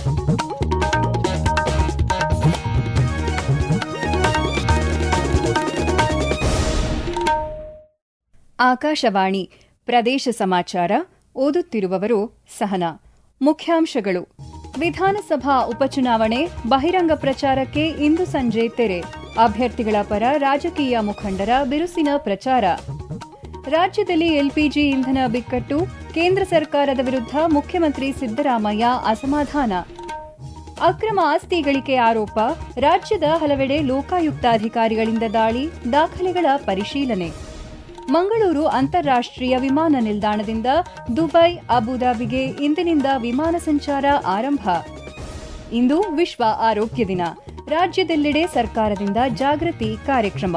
ಆಕಾಶವಾಣಿ ಪ್ರದೇಶ ಸಮಾಚಾರ ಓದುತ್ತಿರುವವರು ಸಹನಾ ಮುಖ್ಯಾಂಶಗಳು ವಿಧಾನಸಭಾ ಉಪಚುನಾವಣೆ ಬಹಿರಂಗ ಪ್ರಚಾರಕ್ಕೆ ಇಂದು ಸಂಜೆ ತೆರೆ ಅಭ್ಯರ್ಥಿಗಳ ಪರ ರಾಜಕೀಯ ಮುಖಂಡರ ಬಿರುಸಿನ ಪ್ರಚಾರ ರಾಜ್ಯದಲ್ಲಿ ಎಲ್ಪಿಜಿ ಇಂಧನ ಬಿಕ್ಕಟ್ಟು ಕೇಂದ್ರ ಸರ್ಕಾರದ ವಿರುದ್ಧ ಮುಖ್ಯಮಂತ್ರಿ ಸಿದ್ದರಾಮಯ್ಯ ಅಸಮಾಧಾನ ಅಕ್ರಮ ಆಸ್ತಿ ಗಳಿಕೆ ಆರೋಪ ರಾಜ್ಯದ ಹಲವೆಡೆ ಲೋಕಾಯುಕ್ತ ಅಧಿಕಾರಿಗಳಿಂದ ದಾಳಿ ದಾಖಲೆಗಳ ಪರಿಶೀಲನೆ ಮಂಗಳೂರು ಅಂತಾರಾಷ್ಟೀಯ ವಿಮಾನ ನಿಲ್ದಾಣದಿಂದ ದುಬೈ ಅಬುದಾಬಿಗೆ ಇಂದಿನಿಂದ ವಿಮಾನ ಸಂಚಾರ ಆರಂಭ ಇಂದು ವಿಶ್ವ ಆರೋಗ್ಯ ದಿನ ರಾಜ್ಯದೆಲ್ಲೆಡೆ ಸರ್ಕಾರದಿಂದ ಜಾಗೃತಿ ಕಾರ್ಯಕ್ರಮ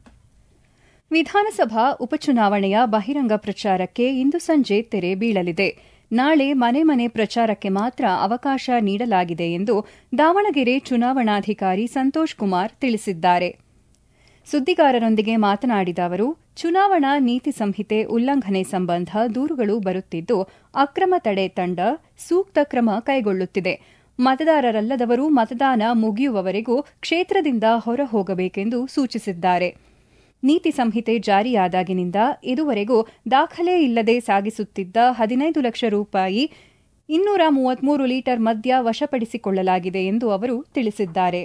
ವಿಧಾನಸಭಾ ಉಪಚುನಾವಣೆಯ ಬಹಿರಂಗ ಪ್ರಚಾರಕ್ಕೆ ಇಂದು ಸಂಜೆ ತೆರೆ ಬೀಳಲಿದೆ ನಾಳೆ ಮನೆ ಮನೆ ಪ್ರಚಾರಕ್ಕೆ ಮಾತ್ರ ಅವಕಾಶ ನೀಡಲಾಗಿದೆ ಎಂದು ದಾವಣಗೆರೆ ಚುನಾವಣಾಧಿಕಾರಿ ಸಂತೋಷ್ ಕುಮಾರ್ ತಿಳಿಸಿದ್ದಾರೆ ಸುದ್ದಿಗಾರರೊಂದಿಗೆ ಮಾತನಾಡಿದ ಅವರು ಚುನಾವಣಾ ನೀತಿ ಸಂಹಿತೆ ಉಲ್ಲಂಘನೆ ಸಂಬಂಧ ದೂರುಗಳು ಬರುತ್ತಿದ್ದು ಅಕ್ರಮ ತಡೆ ತಂಡ ಸೂಕ್ತ ಕ್ರಮ ಕೈಗೊಳ್ಳುತ್ತಿದೆ ಮತದಾರರಲ್ಲದವರು ಮತದಾನ ಮುಗಿಯುವವರೆಗೂ ಕ್ಷೇತ್ರದಿಂದ ಹೊರಹೋಗಬೇಕೆಂದು ಸೂಚಿಸಿದ್ದಾರೆ ನೀತಿ ಸಂಹಿತೆ ಜಾರಿಯಾದಾಗಿನಿಂದ ಇದುವರೆಗೂ ದಾಖಲೆ ಇಲ್ಲದೆ ಸಾಗಿಸುತ್ತಿದ್ದ ಹದಿನೈದು ಲಕ್ಷ ರೂಪಾಯಿ ಇನ್ನೂರ ಮೂವತ್ಮೂರು ಲೀಟರ್ ಮದ್ಯ ವಶಪಡಿಸಿಕೊಳ್ಳಲಾಗಿದೆ ಎಂದು ಅವರು ತಿಳಿಸಿದ್ದಾರೆ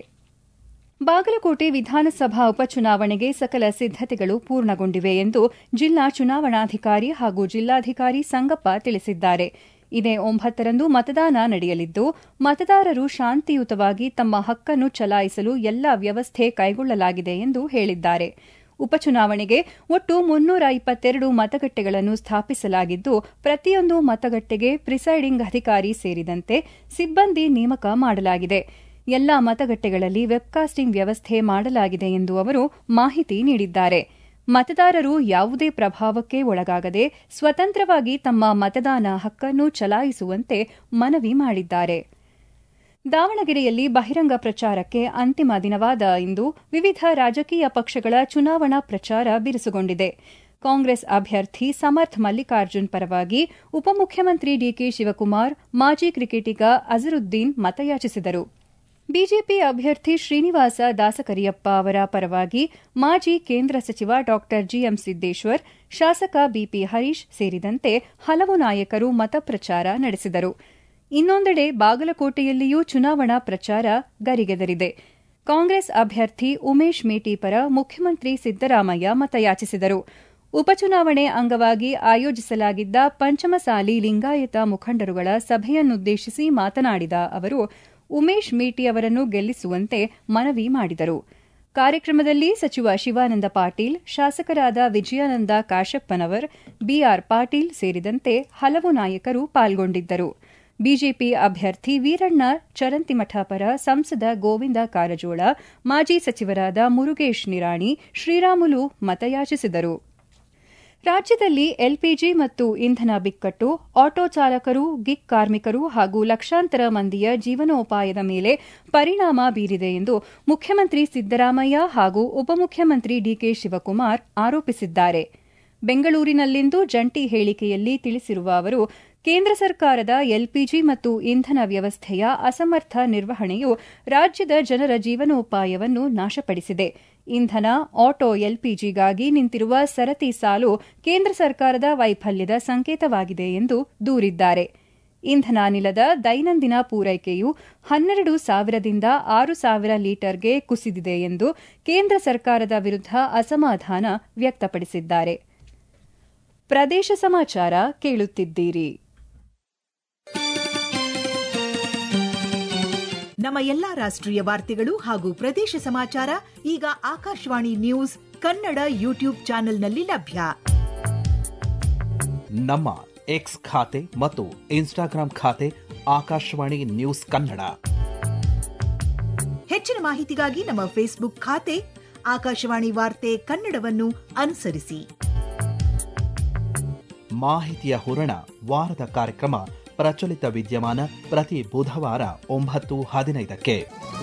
ಬಾಗಲಕೋಟೆ ವಿಧಾನಸಭಾ ಉಪಚುನಾವಣೆಗೆ ಸಕಲ ಸಿದ್ದತೆಗಳು ಪೂರ್ಣಗೊಂಡಿವೆ ಎಂದು ಜಿಲ್ಲಾ ಚುನಾವಣಾಧಿಕಾರಿ ಹಾಗೂ ಜಿಲ್ಲಾಧಿಕಾರಿ ಸಂಗಪ್ಪ ತಿಳಿಸಿದ್ದಾರೆ ಇದೇ ಒಂಬತ್ತರಂದು ಮತದಾನ ನಡೆಯಲಿದ್ದು ಮತದಾರರು ಶಾಂತಿಯುತವಾಗಿ ತಮ್ಮ ಹಕ್ಕನ್ನು ಚಲಾಯಿಸಲು ಎಲ್ಲ ವ್ಯವಸ್ಥೆ ಕೈಗೊಳ್ಳಲಾಗಿದೆ ಎಂದು ಹೇಳಿದ್ದಾರೆ ಉಪಚುನಾವಣೆಗೆ ಒಟ್ಟು ಮುನ್ನೂರ ಇಪ್ಪತ್ತೆರಡು ಮತಗಟ್ಟೆಗಳನ್ನು ಸ್ಥಾಪಿಸಲಾಗಿದ್ದು ಪ್ರತಿಯೊಂದು ಮತಗಟ್ಟೆಗೆ ಪ್ರಿಸೈಡಿಂಗ್ ಅಧಿಕಾರಿ ಸೇರಿದಂತೆ ಸಿಬ್ಬಂದಿ ನೇಮಕ ಮಾಡಲಾಗಿದೆ ಎಲ್ಲಾ ಮತಗಟ್ಟೆಗಳಲ್ಲಿ ವೆಬ್ಕಾಸ್ಟಿಂಗ್ ವ್ಯವಸ್ಥೆ ಮಾಡಲಾಗಿದೆ ಎಂದು ಅವರು ಮಾಹಿತಿ ನೀಡಿದ್ದಾರೆ ಮತದಾರರು ಯಾವುದೇ ಪ್ರಭಾವಕ್ಕೆ ಒಳಗಾಗದೆ ಸ್ವತಂತ್ರವಾಗಿ ತಮ್ಮ ಮತದಾನ ಹಕ್ಕನ್ನು ಚಲಾಯಿಸುವಂತೆ ಮನವಿ ಮಾಡಿದ್ದಾರೆ ದಾವಣಗೆರೆಯಲ್ಲಿ ಬಹಿರಂಗ ಪ್ರಚಾರಕ್ಕೆ ಅಂತಿಮ ದಿನವಾದ ಇಂದು ವಿವಿಧ ರಾಜಕೀಯ ಪಕ್ಷಗಳ ಚುನಾವಣಾ ಪ್ರಚಾರ ಬಿರುಸುಗೊಂಡಿದೆ ಕಾಂಗ್ರೆಸ್ ಅಭ್ಯರ್ಥಿ ಸಮರ್ಥ್ ಮಲ್ಲಿಕಾರ್ಜುನ್ ಪರವಾಗಿ ಉಪಮುಖ್ಯಮಂತ್ರಿ ಡಿಕೆ ಶಿವಕುಮಾರ್ ಮಾಜಿ ಕ್ರಿಕೆಟಿಗ ಅಜರುದ್ದೀನ್ ಮತಯಾಚಿಸಿದರು ಬಿಜೆಪಿ ಅಭ್ಯರ್ಥಿ ಶ್ರೀನಿವಾಸ ದಾಸಕರಿಯಪ್ಪ ಅವರ ಪರವಾಗಿ ಮಾಜಿ ಕೇಂದ್ರ ಸಚಿವ ಡಾ ಜಿಎಂ ಸಿದ್ದೇಶ್ವರ್ ಶಾಸಕ ಬಿಪಿ ಹರೀಶ್ ಸೇರಿದಂತೆ ಹಲವು ನಾಯಕರು ಮತಪ್ರಚಾರ ನಡೆಸಿದರು ಇನ್ನೊಂದೆಡೆ ಬಾಗಲಕೋಟೆಯಲ್ಲಿಯೂ ಚುನಾವಣಾ ಪ್ರಚಾರ ಗರಿಗೆದರಿದೆ ಕಾಂಗ್ರೆಸ್ ಅಭ್ಯರ್ಥಿ ಉಮೇಶ್ ಮೇಟಿ ಪರ ಮುಖ್ಯಮಂತ್ರಿ ಸಿದ್ದರಾಮಯ್ಯ ಮತಯಾಚಿಸಿದರು ಉಪಚುನಾವಣೆ ಅಂಗವಾಗಿ ಆಯೋಜಿಸಲಾಗಿದ್ದ ಪಂಚಮಸಾಲಿ ಲಿಂಗಾಯತ ಮುಖಂಡರುಗಳ ಸಭೆಯನ್ನುದ್ದೇಶಿಸಿ ಮಾತನಾಡಿದ ಅವರು ಉಮೇಶ್ ಮೇಟಿ ಅವರನ್ನು ಗೆಲ್ಲಿಸುವಂತೆ ಮನವಿ ಮಾಡಿದರು ಕಾರ್ಯಕ್ರಮದಲ್ಲಿ ಸಚಿವ ಶಿವಾನಂದ ಪಾಟೀಲ್ ಶಾಸಕರಾದ ವಿಜಯಾನಂದ ಕಾಶಪ್ಪನವರ್ ಬಿಆರ್ ಪಾಟೀಲ್ ಸೇರಿದಂತೆ ಹಲವು ನಾಯಕರು ಪಾಲ್ಗೊಂಡಿದ್ದರು ಬಿಜೆಪಿ ಅಭ್ಯರ್ಥಿ ವೀರಣ್ಣ ಚರಂತಿಮಠ ಪರ ಸಂಸದ ಗೋವಿಂದ ಕಾರಜೋಳ ಮಾಜಿ ಸಚಿವರಾದ ಮುರುಗೇಶ್ ನಿರಾಣಿ ಶ್ರೀರಾಮುಲು ಮತಯಾಚಿಸಿದರು ರಾಜ್ಯದಲ್ಲಿ ಎಲ್ಪಿಜಿ ಮತ್ತು ಇಂಧನ ಬಿಕ್ಕಟ್ಟು ಆಟೋ ಚಾಲಕರು ಗಿಗ್ ಕಾರ್ಮಿಕರು ಹಾಗೂ ಲಕ್ಷಾಂತರ ಮಂದಿಯ ಜೀವನೋಪಾಯದ ಮೇಲೆ ಪರಿಣಾಮ ಬೀರಿದೆ ಎಂದು ಮುಖ್ಯಮಂತ್ರಿ ಸಿದ್ದರಾಮಯ್ಯ ಹಾಗೂ ಉಪಮುಖ್ಯಮಂತ್ರಿ ಡಿಕೆ ಶಿವಕುಮಾರ್ ಆರೋಪಿಸಿದ್ದಾರೆ ಬೆಂಗಳೂರಿನಲ್ಲಿಂದು ಜಂಟಿ ಹೇಳಿಕೆಯಲ್ಲಿ ತಿಳಿಸಿರುವ ಅವರು ಕೇಂದ್ರ ಸರ್ಕಾರದ ಎಲ್ಪಿಜಿ ಮತ್ತು ಇಂಧನ ವ್ಯವಸ್ಥೆಯ ಅಸಮರ್ಥ ನಿರ್ವಹಣೆಯು ರಾಜ್ಯದ ಜನರ ಜೀವನೋಪಾಯವನ್ನು ನಾಶಪಡಿಸಿದೆ ಇಂಧನ ಆಟೋ ಎಲ್ಪಿಜಿಗಾಗಿ ನಿಂತಿರುವ ಸರತಿ ಸಾಲು ಕೇಂದ್ರ ಸರ್ಕಾರದ ವೈಫಲ್ಯದ ಸಂಕೇತವಾಗಿದೆ ಎಂದು ದೂರಿದ್ದಾರೆ ಇಂಧನ ಅನಿಲದ ದೈನಂದಿನ ಪೂರೈಕೆಯು ಹನ್ನೆರಡು ಸಾವಿರದಿಂದ ಆರು ಸಾವಿರ ಲೀಟರ್ಗೆ ಕುಸಿದಿದೆ ಎಂದು ಕೇಂದ್ರ ಸರ್ಕಾರದ ವಿರುದ್ಧ ಅಸಮಾಧಾನ ವ್ಯಕ್ತಪಡಿಸಿದ್ದಾರೆ ಪ್ರದೇಶ ಸಮಾಚಾರ ಕೇಳುತ್ತಿದ್ದೀರಿ ನಮ್ಮ ಎಲ್ಲಾ ರಾಷ್ಟ್ರೀಯ ವಾರ್ತೆಗಳು ಹಾಗೂ ಪ್ರದೇಶ ಸಮಾಚಾರ ಈಗ ಆಕಾಶವಾಣಿ ನ್ಯೂಸ್ ಕನ್ನಡ ಯೂಟ್ಯೂಬ್ ಚಾನೆಲ್ನಲ್ಲಿ ಲಭ್ಯ ನಮ್ಮ ಎಕ್ಸ್ ಖಾತೆ ಮತ್ತು ಇನ್ಸ್ಟಾಗ್ರಾಂ ಖಾತೆ ಆಕಾಶವಾಣಿ ನ್ಯೂಸ್ ಕನ್ನಡ ಹೆಚ್ಚಿನ ಮಾಹಿತಿಗಾಗಿ ನಮ್ಮ ಫೇಸ್ಬುಕ್ ಖಾತೆ ಆಕಾಶವಾಣಿ ವಾರ್ತೆ ಕನ್ನಡವನ್ನು ಅನುಸರಿಸಿ ಮಾಹಿತಿಯ ಹೂರಣ ವಾರದ ಕಾರ್ಯಕ್ರಮ ಪ್ರಚಲಿತ ವಿದ್ಯಮಾನ ಪ್ರತಿ ಬುಧವಾರ ಒಂಬತ್ತು ಹದಿನೈದಕ್ಕೆ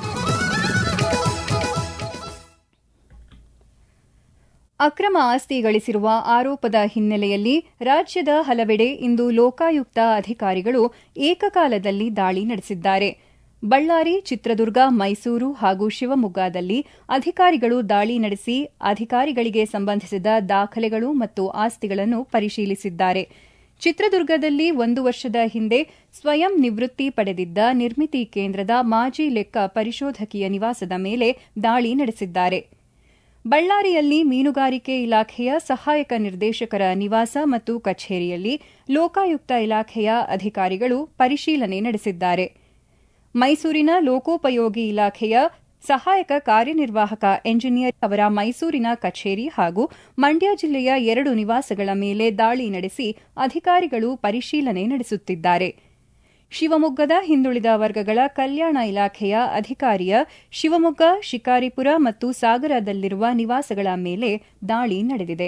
ಅಕ್ರಮ ಆಸ್ತಿ ಗಳಿಸಿರುವ ಆರೋಪದ ಹಿನ್ನೆಲೆಯಲ್ಲಿ ರಾಜ್ಯದ ಹಲವೆಡೆ ಇಂದು ಲೋಕಾಯುಕ್ತ ಅಧಿಕಾರಿಗಳು ಏಕಕಾಲದಲ್ಲಿ ದಾಳಿ ನಡೆಸಿದ್ದಾರೆ ಬಳ್ಳಾರಿ ಚಿತ್ರದುರ್ಗ ಮೈಸೂರು ಹಾಗೂ ಶಿವಮೊಗ್ಗದಲ್ಲಿ ಅಧಿಕಾರಿಗಳು ದಾಳಿ ನಡೆಸಿ ಅಧಿಕಾರಿಗಳಿಗೆ ಸಂಬಂಧಿಸಿದ ದಾಖಲೆಗಳು ಮತ್ತು ಆಸ್ತಿಗಳನ್ನು ಪರಿಶೀಲಿಸಿದ್ದಾರೆ ಚಿತ್ರದುರ್ಗದಲ್ಲಿ ಒಂದು ವರ್ಷದ ಹಿಂದೆ ಸ್ವಯಂ ನಿವೃತ್ತಿ ಪಡೆದಿದ್ದ ನಿರ್ಮಿತಿ ಕೇಂದ್ರದ ಮಾಜಿ ಲೆಕ್ಕ ಪರಿಶೋಧಕಿಯ ನಿವಾಸದ ಮೇಲೆ ದಾಳಿ ನಡೆಸಿದ್ದಾರೆ ಬಳ್ಳಾರಿಯಲ್ಲಿ ಮೀನುಗಾರಿಕೆ ಇಲಾಖೆಯ ಸಹಾಯಕ ನಿರ್ದೇಶಕರ ನಿವಾಸ ಮತ್ತು ಕಚೇರಿಯಲ್ಲಿ ಲೋಕಾಯುಕ್ತ ಇಲಾಖೆಯ ಅಧಿಕಾರಿಗಳು ಪರಿಶೀಲನೆ ನಡೆಸಿದ್ದಾರೆ ಮೈಸೂರಿನ ಲೋಕೋಪಯೋಗಿ ಇಲಾಖೆಯ ಸಹಾಯಕ ಕಾರ್ಯನಿರ್ವಾಹಕ ಎಂಜಿನಿಯರ್ ಅವರ ಮೈಸೂರಿನ ಕಚೇರಿ ಹಾಗೂ ಮಂಡ್ಯ ಜಿಲ್ಲೆಯ ಎರಡು ನಿವಾಸಗಳ ಮೇಲೆ ದಾಳಿ ನಡೆಸಿ ಅಧಿಕಾರಿಗಳು ಪರಿಶೀಲನೆ ನಡೆಸುತ್ತಿದ್ದಾರೆ ಶಿವಮೊಗ್ಗದ ಹಿಂದುಳಿದ ವರ್ಗಗಳ ಕಲ್ಯಾಣ ಇಲಾಖೆಯ ಅಧಿಕಾರಿಯ ಶಿವಮೊಗ್ಗ ಶಿಕಾರಿಪುರ ಮತ್ತು ಸಾಗರದಲ್ಲಿರುವ ನಿವಾಸಗಳ ಮೇಲೆ ದಾಳಿ ನಡೆದಿದೆ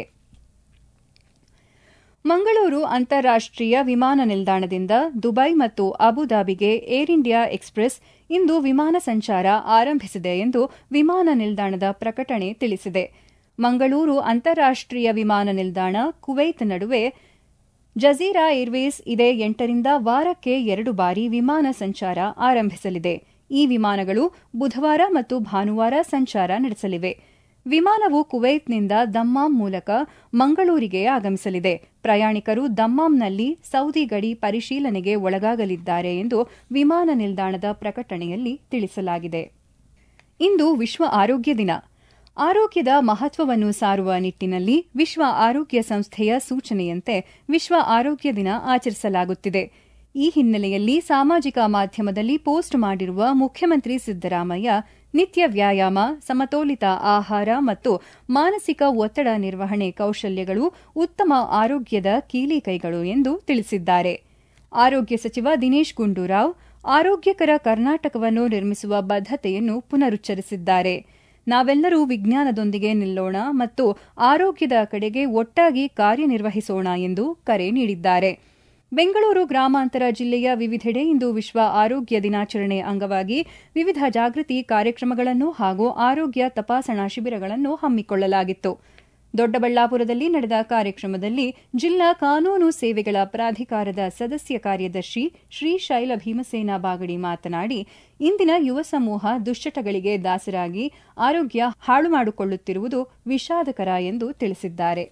ಮಂಗಳೂರು ಅಂತಾರಾಷ್ಟೀಯ ವಿಮಾನ ನಿಲ್ದಾಣದಿಂದ ದುಬೈ ಮತ್ತು ಅಬುದಾಬಿಗೆ ಏರ್ ಇಂಡಿಯಾ ಎಕ್ಸ್ಪ್ರೆಸ್ ಇಂದು ವಿಮಾನ ಸಂಚಾರ ಆರಂಭಿಸಿದೆ ಎಂದು ವಿಮಾನ ನಿಲ್ದಾಣದ ಪ್ರಕಟಣೆ ತಿಳಿಸಿದೆ ಮಂಗಳೂರು ಅಂತಾರಾಷ್ಟೀಯ ವಿಮಾನ ನಿಲ್ದಾಣ ಕುವೈತ್ ನಡುವೆ ಜಜೀರಾ ಏರ್ವೇಸ್ ಇದೇ ಎಂಟರಿಂದ ವಾರಕ್ಕೆ ಎರಡು ಬಾರಿ ವಿಮಾನ ಸಂಚಾರ ಆರಂಭಿಸಲಿದೆ ಈ ವಿಮಾನಗಳು ಬುಧವಾರ ಮತ್ತು ಭಾನುವಾರ ಸಂಚಾರ ನಡೆಸಲಿವೆ ವಿಮಾನವು ಕುವೈತ್ನಿಂದ ದಮ್ಮಾಂ ಮೂಲಕ ಮಂಗಳೂರಿಗೆ ಆಗಮಿಸಲಿದೆ ಪ್ರಯಾಣಿಕರು ದಮ್ಮಾಂನಲ್ಲಿ ಸೌದಿ ಗಡಿ ಪರಿಶೀಲನೆಗೆ ಒಳಗಾಗಲಿದ್ದಾರೆ ಎಂದು ವಿಮಾನ ನಿಲ್ದಾಣದ ಪ್ರಕಟಣೆಯಲ್ಲಿ ತಿಳಿಸಲಾಗಿದೆ ಇಂದು ವಿಶ್ವ ಆರೋಗ್ಯ ದಿನ ಆರೋಗ್ಯದ ಮಹತ್ವವನ್ನು ಸಾರುವ ನಿಟ್ಟಿನಲ್ಲಿ ವಿಶ್ವ ಆರೋಗ್ಯ ಸಂಸ್ಥೆಯ ಸೂಚನೆಯಂತೆ ವಿಶ್ವ ಆರೋಗ್ಯ ದಿನ ಆಚರಿಸಲಾಗುತ್ತಿದೆ ಈ ಹಿನ್ನೆಲೆಯಲ್ಲಿ ಸಾಮಾಜಿಕ ಮಾಧ್ಯಮದಲ್ಲಿ ಪೋಸ್ಟ್ ಮಾಡಿರುವ ಮುಖ್ಯಮಂತ್ರಿ ಸಿದ್ದರಾಮಯ್ಯ ನಿತ್ಯ ವ್ಯಾಯಾಮ ಸಮತೋಲಿತ ಆಹಾರ ಮತ್ತು ಮಾನಸಿಕ ಒತ್ತಡ ನಿರ್ವಹಣೆ ಕೌಶಲ್ಯಗಳು ಉತ್ತಮ ಆರೋಗ್ಯದ ಕೀಲಿಕೈಗಳು ಎಂದು ತಿಳಿಸಿದ್ದಾರೆ ಆರೋಗ್ಯ ಸಚಿವ ದಿನೇಶ್ ಗುಂಡೂರಾವ್ ಆರೋಗ್ಯಕರ ಕರ್ನಾಟಕವನ್ನು ನಿರ್ಮಿಸುವ ಬದ್ಧತೆಯನ್ನು ಪುನರುಚ್ಚರಿಸಿದ್ದಾರೆ ನಾವೆಲ್ಲರೂ ವಿಜ್ಞಾನದೊಂದಿಗೆ ನಿಲ್ಲೋಣ ಮತ್ತು ಆರೋಗ್ಯದ ಕಡೆಗೆ ಒಟ್ಟಾಗಿ ಕಾರ್ಯನಿರ್ವಹಿಸೋಣ ಎಂದು ಕರೆ ನೀಡಿದ್ದಾರೆ ಬೆಂಗಳೂರು ಗ್ರಾಮಾಂತರ ಜಿಲ್ಲೆಯ ವಿವಿಧೆಡೆ ಇಂದು ವಿಶ್ವ ಆರೋಗ್ಯ ದಿನಾಚರಣೆ ಅಂಗವಾಗಿ ವಿವಿಧ ಜಾಗೃತಿ ಕಾರ್ಯಕ್ರಮಗಳನ್ನು ಹಾಗೂ ಆರೋಗ್ಯ ತಪಾಸಣಾ ಶಿಬಿರಗಳನ್ನು ಹಮ್ಮಿಕೊಳ್ಳಲಾಗಿತ್ತು ದೊಡ್ಡಬಳ್ಳಾಪುರದಲ್ಲಿ ನಡೆದ ಕಾರ್ಯಕ್ರಮದಲ್ಲಿ ಜಿಲ್ಲಾ ಕಾನೂನು ಸೇವೆಗಳ ಪ್ರಾಧಿಕಾರದ ಸದಸ್ಯ ಕಾರ್ಯದರ್ಶಿ ಶ್ರೀಶೈಲ ಭೀಮಸೇನ ಬಾಗಡಿ ಮಾತನಾಡಿ ಇಂದಿನ ಯುವ ಸಮೂಹ ದುಶ್ಚಟಗಳಿಗೆ ದಾಸರಾಗಿ ಆರೋಗ್ಯ ಹಾಳು ಮಾಡಿಕೊಳ್ಳುತ್ತಿರುವುದು ವಿಷಾದಕರ ಎಂದು ತಿಳಿಸಿದ್ದಾರೆ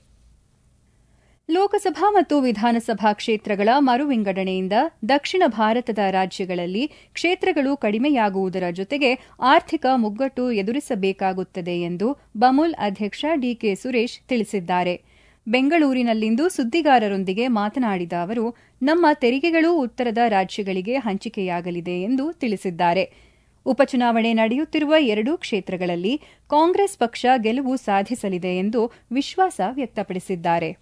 ಲೋಕಸಭಾ ಮತ್ತು ವಿಧಾನಸಭಾ ಕ್ಷೇತ್ರಗಳ ಮರು ವಿಂಗಡಣೆಯಿಂದ ದಕ್ಷಿಣ ಭಾರತದ ರಾಜ್ಯಗಳಲ್ಲಿ ಕ್ಷೇತ್ರಗಳು ಕಡಿಮೆಯಾಗುವುದರ ಜೊತೆಗೆ ಆರ್ಥಿಕ ಮುಗ್ಗಟ್ಟು ಎದುರಿಸಬೇಕಾಗುತ್ತದೆ ಎಂದು ಬಮುಲ್ ಅಧ್ಯಕ್ಷ ಡಿಕೆ ಸುರೇಶ್ ತಿಳಿಸಿದ್ದಾರೆ ಬೆಂಗಳೂರಿನಲ್ಲಿಂದು ಸುದ್ದಿಗಾರರೊಂದಿಗೆ ಮಾತನಾಡಿದ ಅವರು ನಮ್ಮ ತೆರಿಗೆಗಳು ಉತ್ತರದ ರಾಜ್ಯಗಳಿಗೆ ಹಂಚಿಕೆಯಾಗಲಿದೆ ಎಂದು ತಿಳಿಸಿದ್ದಾರೆ ಉಪಚುನಾವಣೆ ನಡೆಯುತ್ತಿರುವ ಎರಡೂ ಕ್ಷೇತ್ರಗಳಲ್ಲಿ ಕಾಂಗ್ರೆಸ್ ಪಕ್ಷ ಗೆಲುವು ಸಾಧಿಸಲಿದೆ ಎಂದು ವಿಶ್ವಾಸ ವ್ಯಕ್ತಪಡಿಸಿದ್ದಾರೆ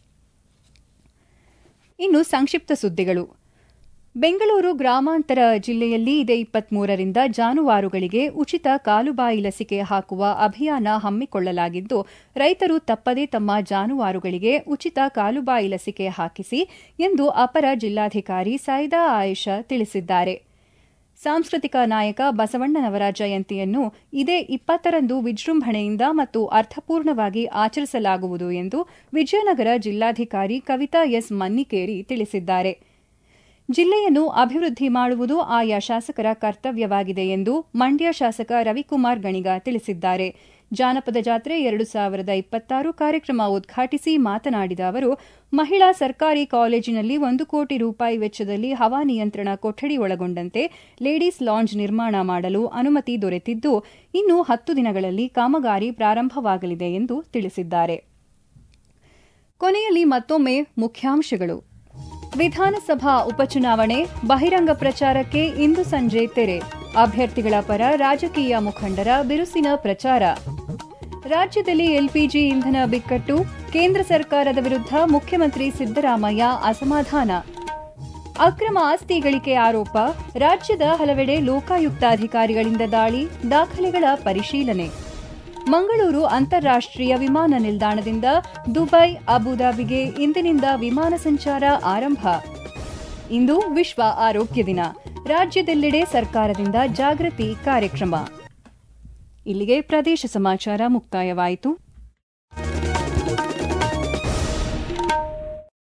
ಇನ್ನು ಸಂಕ್ಷಿಪ್ತ ಸುದ್ದಿಗಳು ಬೆಂಗಳೂರು ಗ್ರಾಮಾಂತರ ಜಿಲ್ಲೆಯಲ್ಲಿ ಇದೇ ಇಪ್ಪತ್ಮೂರರಿಂದ ಜಾನುವಾರುಗಳಿಗೆ ಉಚಿತ ಕಾಲುಬಾಯಿ ಲಸಿಕೆ ಹಾಕುವ ಅಭಿಯಾನ ಹಮ್ಮಿಕೊಳ್ಳಲಾಗಿದ್ದು ರೈತರು ತಪ್ಪದೇ ತಮ್ಮ ಜಾನುವಾರುಗಳಿಗೆ ಉಚಿತ ಕಾಲುಬಾಯಿ ಲಸಿಕೆ ಹಾಕಿಸಿ ಎಂದು ಅಪರ ಜಿಲ್ಲಾಧಿಕಾರಿ ಸೈದಾ ಆಯೇಷಾ ತಿಳಿಸಿದ್ದಾರೆ ಸಾಂಸ್ಕೃತಿಕ ನಾಯಕ ಬಸವಣ್ಣನವರ ಜಯಂತಿಯನ್ನು ಇದೇ ಇಪ್ಪತ್ತರಂದು ವಿಜೃಂಭಣೆಯಿಂದ ಮತ್ತು ಅರ್ಥಪೂರ್ಣವಾಗಿ ಆಚರಿಸಲಾಗುವುದು ಎಂದು ವಿಜಯನಗರ ಜಿಲ್ಲಾಧಿಕಾರಿ ಕವಿತಾ ಎಸ್ ಮನ್ನಿಕೇರಿ ತಿಳಿಸಿದ್ದಾರೆ ಜಿಲ್ಲೆಯನ್ನು ಅಭಿವೃದ್ಧಿ ಮಾಡುವುದು ಆಯಾ ಶಾಸಕರ ಕರ್ತವ್ಯವಾಗಿದೆ ಎಂದು ಮಂಡ್ಯ ಶಾಸಕ ರವಿಕುಮಾರ್ ಗಣಿಗ ತಿಳಿಸಿದ್ದಾರೆ ಜಾನಪದ ಜಾತ್ರೆ ಎರಡು ಸಾವಿರದ ಇಪ್ಪತ್ತಾರು ಕಾರ್ಯಕ್ರಮ ಉದ್ಘಾಟಿಸಿ ಮಾತನಾಡಿದ ಅವರು ಮಹಿಳಾ ಸರ್ಕಾರಿ ಕಾಲೇಜಿನಲ್ಲಿ ಒಂದು ಕೋಟಿ ರೂಪಾಯಿ ವೆಚ್ಚದಲ್ಲಿ ಹವಾನಿಯಂತ್ರಣ ಕೊಠಡಿ ಒಳಗೊಂಡಂತೆ ಲೇಡೀಸ್ ಲಾಂಜ್ ನಿರ್ಮಾಣ ಮಾಡಲು ಅನುಮತಿ ದೊರೆತಿದ್ದು ಇನ್ನು ಹತ್ತು ದಿನಗಳಲ್ಲಿ ಕಾಮಗಾರಿ ಪ್ರಾರಂಭವಾಗಲಿದೆ ಎಂದು ತಿಳಿಸಿದ್ದಾರೆ ಕೊನೆಯಲ್ಲಿ ಮತ್ತೊಮ್ಮೆ ಮುಖ್ಯಾಂಶಗಳು ವಿಧಾನಸಭಾ ಉಪಚುನಾವಣೆ ಬಹಿರಂಗ ಪ್ರಚಾರಕ್ಕೆ ಇಂದು ಸಂಜೆ ತೆರೆ ಅಭ್ಯರ್ಥಿಗಳ ಪರ ರಾಜಕೀಯ ಮುಖಂಡರ ಬಿರುಸಿನ ಪ್ರಚಾರ ರಾಜ್ಯದಲ್ಲಿ ಎಲ್ಪಿಜಿ ಇಂಧನ ಬಿಕ್ಕಟ್ಟು ಕೇಂದ್ರ ಸರ್ಕಾರದ ವಿರುದ್ಧ ಮುಖ್ಯಮಂತ್ರಿ ಸಿದ್ದರಾಮಯ್ಯ ಅಸಮಾಧಾನ ಅಕ್ರಮ ಆಸ್ತಿ ಗಳಿಕೆ ಆರೋಪ ರಾಜ್ಯದ ಹಲವೆಡೆ ಲೋಕಾಯುಕ್ತ ಅಧಿಕಾರಿಗಳಿಂದ ದಾಳಿ ದಾಖಲೆಗಳ ಪರಿಶೀಲನೆ ಮಂಗಳೂರು ಅಂತಾರಾಷ್ಟೀಯ ವಿಮಾನ ನಿಲ್ದಾಣದಿಂದ ದುಬೈ ಅಬುದಾಬಿಗೆ ಇಂದಿನಿಂದ ವಿಮಾನ ಸಂಚಾರ ಆರಂಭ ಇಂದು ವಿಶ್ವ ಆರೋಗ್ಯ ದಿನ ರಾಜ್ಯದೆಲ್ಲೆಡೆ ಸರ್ಕಾರದಿಂದ ಜಾಗೃತಿ ಕಾರ್ಯಕ್ರಮ ಇಲ್ಲಿಗೆ ಪ್ರದೇಶ ಸಮಾಚಾರ ಮುಕ್ತಾಯವಾಯಿತು